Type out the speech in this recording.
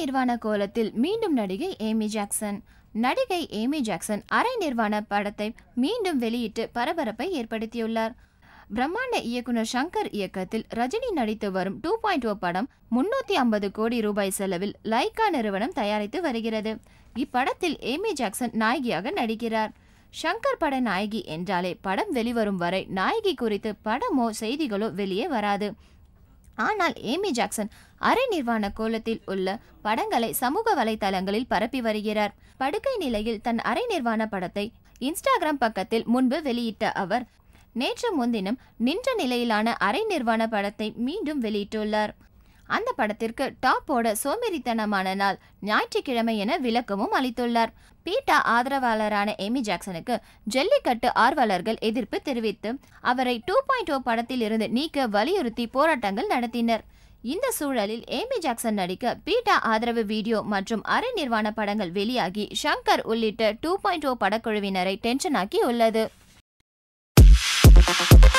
நிர்வாண கோலத்தில் மீண்டும் நடிகை ஏமி ஜாக்சன் நடிகை ஏமி ஜாக்சன் அரை நிர்வாண படத்தை மீண்டும் வெளியிட்டு பரபரப்பை ஏற்படுத்தியுள்ளார் பிரம்மாண்ட இயக்குனர் சங்கர் இயக்கத்தில் ரஜினி நடித்து வரும் டூ பாயிண்ட் ஓ படம் முன்னூத்தி ஐம்பது கோடி ரூபாய் செலவில் லைகா நிறுவனம் தயாரித்து வருகிறது இப்படத்தில் ஏமி ஜாக்சன் நாயகியாக நடிக்கிறார் ஷங்கர் பட நாயகி என்றாலே படம் வெளிவரும் வரை நாயகி குறித்து படமோ செய்திகளோ வெளியே வராது ஆனால் ஏமி ஜாக்சன் அரை நிர்வாண கோலத்தில் உள்ள படங்களை சமூக வலைதளங்களில் பரப்பி வருகிறார் படுக்கை நிலையில் தன் அரை நிர்வாண படத்தை இன்ஸ்டாகிராம் பக்கத்தில் முன்பு வெளியிட்ட அவர் நேற்று முன்தினம் நின்ற நிலையிலான அரை நிர்வாண படத்தை மீண்டும் வெளியிட்டுள்ளார் அந்த படத்திற்கு டாப் போட சோம்பேறித்தனமான நாள் ஞாயிற்றுக்கிழமை என விளக்கமும் அளித்துள்ளார் பீட்டா ஆதரவாளரான எமி ஜாக்சனுக்கு ஜல்லிக்கட்டு ஆர்வலர்கள் எதிர்ப்பு தெரிவித்து அவரை டூ பாயிண்ட் ஓ படத்தில் இருந்து நீக்க வலியுறுத்தி போராட்டங்கள் நடத்தினர் இந்த சூழலில் ஏமி ஜாக்சன் நடிக்க பீட்டா ஆதரவு வீடியோ மற்றும் அரை நிர்வாண படங்கள் வெளியாகி ஷங்கர் உள்ளிட்ட டூ பாயிண்ட் ஓ படக்குழுவினரை டென்ஷனாக்கி உள்ளது